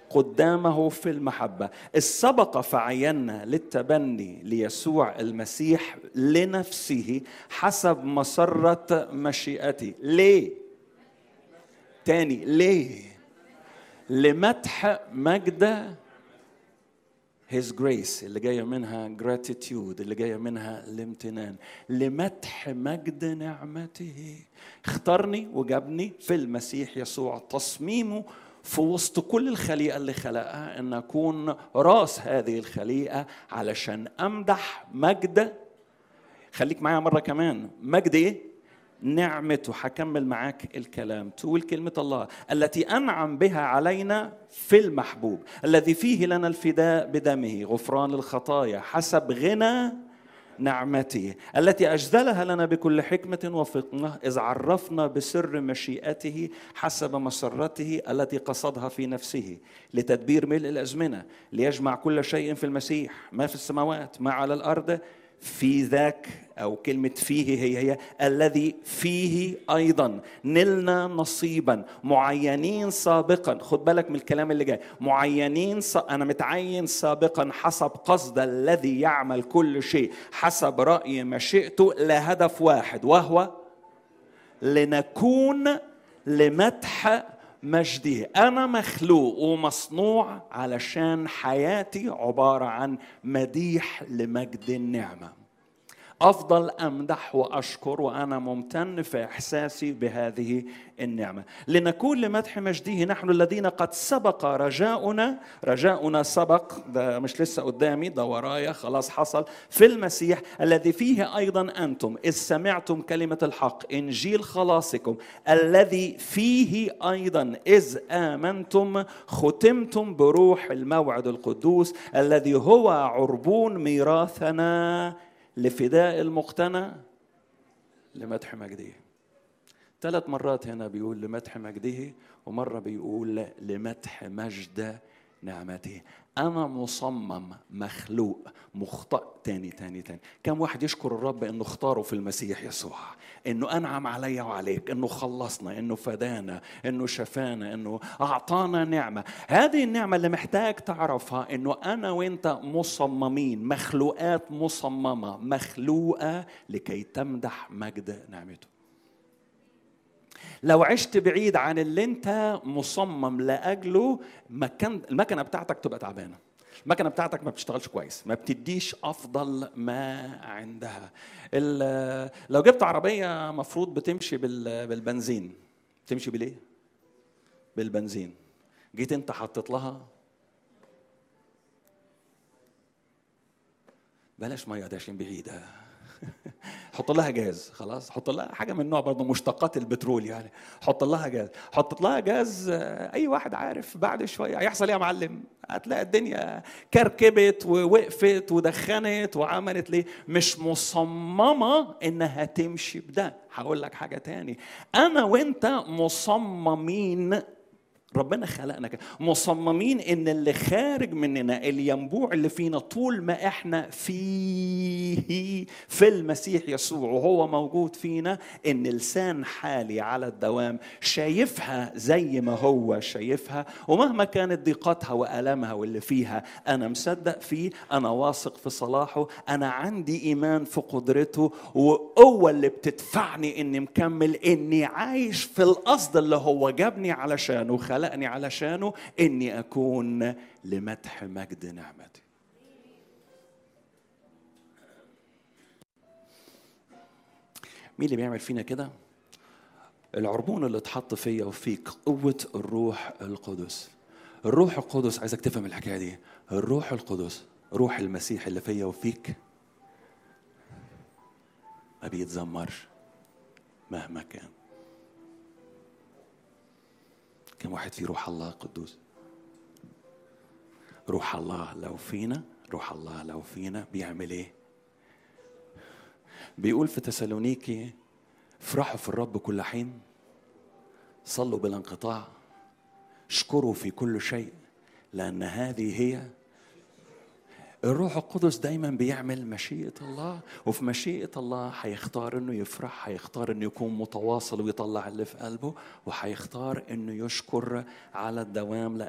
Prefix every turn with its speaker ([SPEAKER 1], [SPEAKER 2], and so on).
[SPEAKER 1] قدامه في المحبة السبق فعينا للتبني ليسوع المسيح لنفسه حسب مسرة مشيئته ليه؟ تاني ليه؟ لمدح مجد His grace اللي جاية منها gratitude اللي جاية منها الامتنان لمدح مجد نعمته اختارني وجابني في المسيح يسوع تصميمه في وسط كل الخليقة اللي خلقها أن أكون راس هذه الخليقة علشان أمدح مجد خليك معايا مرة كمان مجد إيه؟ نعمته هكمل معاك الكلام تقول كلمة الله التي أنعم بها علينا في المحبوب الذي فيه لنا الفداء بدمه غفران الخطايا حسب غنى نعمته التي أجزلها لنا بكل حكمة وفقنة إذ عرفنا بسر مشيئته حسب مسرته التي قصدها في نفسه لتدبير ملء الأزمنة ليجمع كل شيء في المسيح ما في السماوات ما على الأرض في ذاك أو كلمة فيه هي هي الذي فيه أيضا نلنا نصيبا معينين سابقا خد بالك من الكلام اللي جاي معينين س... أنا متعين سابقا حسب قصد الذي يعمل كل شيء حسب رأي مشيئته لهدف واحد وهو لنكون لمدح مجده انا مخلوق ومصنوع علشان حياتي عباره عن مديح لمجد النعمه افضل امدح واشكر وانا ممتن في احساسي بهذه النعمه لنكون لمدح مجده نحن الذين قد سبق رجاؤنا رجاؤنا سبق ده مش لسه قدامي ده ورايا خلاص حصل في المسيح الذي فيه ايضا انتم اذ سمعتم كلمه الحق انجيل خلاصكم الذي فيه ايضا اذ امنتم ختمتم بروح الموعد القدوس الذي هو عربون ميراثنا لفداء المقتنى لمدح مجده ثلاث مرات هنا بيقول لمدح مجده ومرة بيقول لمدح مجد نعمته أنا مصمم مخلوق مخطئ تاني تاني تاني كم واحد يشكر الرب إنه اختاره في المسيح يسوع إنه أنعم علي وعليك إنه خلصنا إنه فدانا إنه شفانا إنه أعطانا نعمة هذه النعمة اللي محتاج تعرفها إنه أنا وإنت مصممين مخلوقات مصممة مخلوقة لكي تمدح مجد نعمته لو عشت بعيد عن اللي انت مصمم لاجله مكان المكنه بتاعتك تبقى تعبانه المكنه بتاعتك ما بتشتغلش كويس ما بتديش افضل ما عندها لو جبت عربيه مفروض بتمشي بالبنزين تمشي بالايه بالبنزين جيت انت حطيت لها بلاش ميه ده عشان بعيده حط لها جاز خلاص حط لها حاجه من نوع برضه مشتقات البترول يعني حط لها جاز حط لها جاز اي واحد عارف بعد شويه هيحصل ايه يا معلم هتلاقي الدنيا كركبت ووقفت ودخنت وعملت ليه مش مصممه انها تمشي بده هقول لك حاجه تاني انا وانت مصممين ربنا خلقنا كده مصممين ان اللي خارج مننا الينبوع اللي فينا طول ما احنا فيه في المسيح يسوع وهو موجود فينا ان لسان حالي على الدوام شايفها زي ما هو شايفها ومهما كانت ضيقاتها والامها واللي فيها انا مصدق فيه انا واثق في صلاحه انا عندي ايمان في قدرته وقوه اللي بتدفعني اني مكمل اني عايش في القصد اللي هو جابني علشانه خلقني علشانه اني اكون لمدح مجد نعمته مين اللي بيعمل فينا كده العربون اللي اتحط فيا وفيك قوة الروح القدس الروح القدس عايزك تفهم الحكاية دي الروح القدس روح المسيح اللي فيا وفيك ما بيتذمرش مهما كان كم واحد فيه روح الله القدوس روح الله لو فينا روح الله لو فينا بيعمل ايه بيقول في تسالونيكي افرحوا في الرب كل حين صلوا بلا انقطاع اشكروا في كل شيء لان هذه هي الروح القدس دايما بيعمل مشيئة الله وفي مشيئة الله هيختار انه يفرح هيختار انه يكون متواصل ويطلع اللي في قلبه وهيختار انه يشكر على الدوام